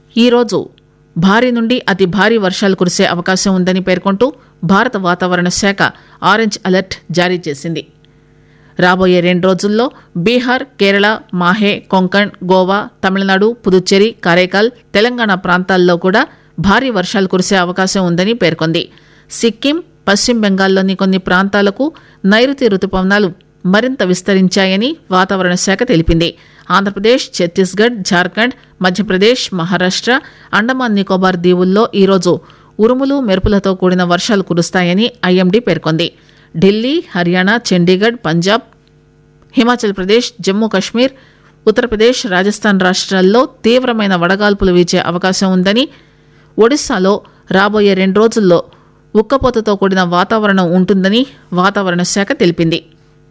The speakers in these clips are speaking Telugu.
ఈరోజు భారీ నుండి అతి భారీ వర్షాలు కురిసే అవకాశం ఉందని పేర్కొంటూ భారత వాతావరణ శాఖ ఆరెంజ్ అలర్ట్ జారీ చేసింది రాబోయే రెండు రోజుల్లో బీహార్ కేరళ మాహే కొంకణ్ గోవా తమిళనాడు పుదుచ్చేరి కారైకాల్ తెలంగాణ ప్రాంతాల్లో కూడా భారీ వర్షాలు కురిసే అవకాశం ఉందని పేర్కొంది సిక్కిం పశ్చిమ బెంగాల్లోని కొన్ని ప్రాంతాలకు నైరుతి రుతుపవనాలు మరింత విస్తరించాయని వాతావరణ శాఖ తెలిపింది ఆంధ్రప్రదేశ్ ఛత్తీస్గఢ్ జార్ఖండ్ మధ్యప్రదేశ్ మహారాష్ట్ర అండమాన్ నికోబార్ దీవుల్లో ఈరోజు ఉరుములు మెరుపులతో కూడిన వర్షాలు కురుస్తాయని ఐఎండీ పేర్కొంది ఢిల్లీ హర్యానా చండీగఢ్ పంజాబ్ హిమాచల్ ప్రదేశ్ జమ్మూ కశ్మీర్ ఉత్తరప్రదేశ్ రాజస్థాన్ రాష్ట్రాల్లో తీవ్రమైన వడగాల్పులు వీచే అవకాశం ఉందని ఒడిశాలో రాబోయే రెండు రోజుల్లో ఉక్కపోతతో కూడిన వాతావరణం ఉంటుందని వాతావరణ శాఖ తెలిపింది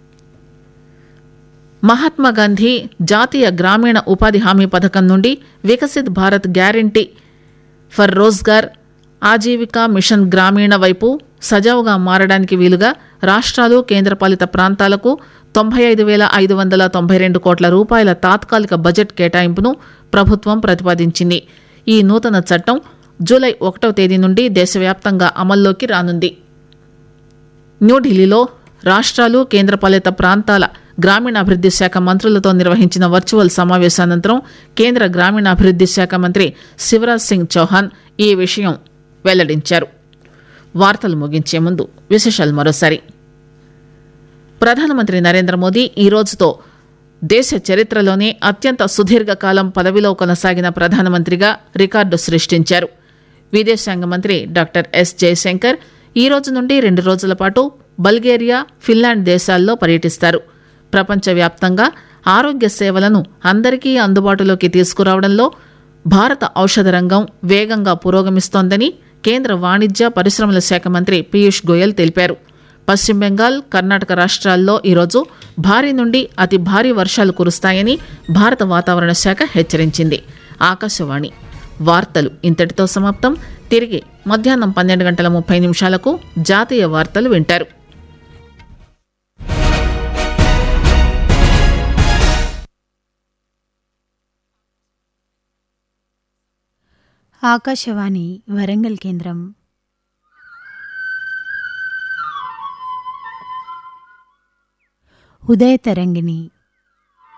మహాత్మా గాంధీ జాతీయ గ్రామీణ ఉపాధి హామీ పథకం నుండి Viksit Bharat guarantee for Rozgar Ajeevika mission Gramin వైపు సజావుగా మారడానికి వీలుగా రాష్ట్రాలు కేంద్రపాలిత ప్రాంతాలకు తొంభై ఐదు వేల ఐదు వందల తొంభై రెండు కోట్ల రూపాయల తాత్కాలిక బడ్జెట్ కేటాయింపును ప్రభుత్వం ప్రతిపాదించింది ఈ నూతన చట్టం జూలై ఒకటవ తేదీ నుండి దేశవ్యాప్తంగా అమల్లోకి రానుంది న్యూఢిల్లీలో రాష్ట్రాలు కేంద్రపాలిత ప్రాంతాల గ్రామీణాభివృద్ది శాఖ మంత్రులతో నిర్వహించిన వర్చువల్ సమావేశానంతరం కేంద్ర గ్రామీణాభివృద్ది శాఖ మంత్రి శివరాజ్ సింగ్ చౌహాన్ ఈ విషయం వెల్లడించారు వార్తలు ముగించే ముందు విశేషాలు మరోసారి ప్రధానమంత్రి నరేంద్ర మోదీ ఈ రోజుతో దేశ చరిత్రలోనే అత్యంత సుదీర్ఘకాలం పదవిలో కొనసాగిన ప్రధానమంత్రిగా రికార్డు సృష్టించారు విదేశాంగ మంత్రి డాక్టర్ ఎస్ జయశంకర్ ఈ రోజు నుండి రెండు రోజుల పాటు బల్గేరియా ఫిన్లాండ్ దేశాల్లో పర్యటిస్తారు ప్రపంచవ్యాప్తంగా ఆరోగ్య సేవలను అందరికీ అందుబాటులోకి తీసుకురావడంలో భారత ఔషధ రంగం వేగంగా పురోగమిస్తోందని కేంద్ర వాణిజ్య పరిశ్రమల శాఖ మంత్రి పీయూష్ గోయల్ తెలిపారు పశ్చిమ బెంగాల్ కర్ణాటక రాష్ట్రాల్లో ఈరోజు భారీ నుండి అతి భారీ వర్షాలు కురుస్తాయని భారత వాతావరణ శాఖ హెచ్చరించింది ఆకాశవాణి వార్తలు ఇంతటితో సమాప్తం తిరిగి మధ్యాహ్నం పన్నెండు గంటల ముప్పై నిమిషాలకు జాతీయ వార్తలు వింటారు ఆకాశవాణి వరంగల్ కేంద్రం ఉదయ తరంగిణి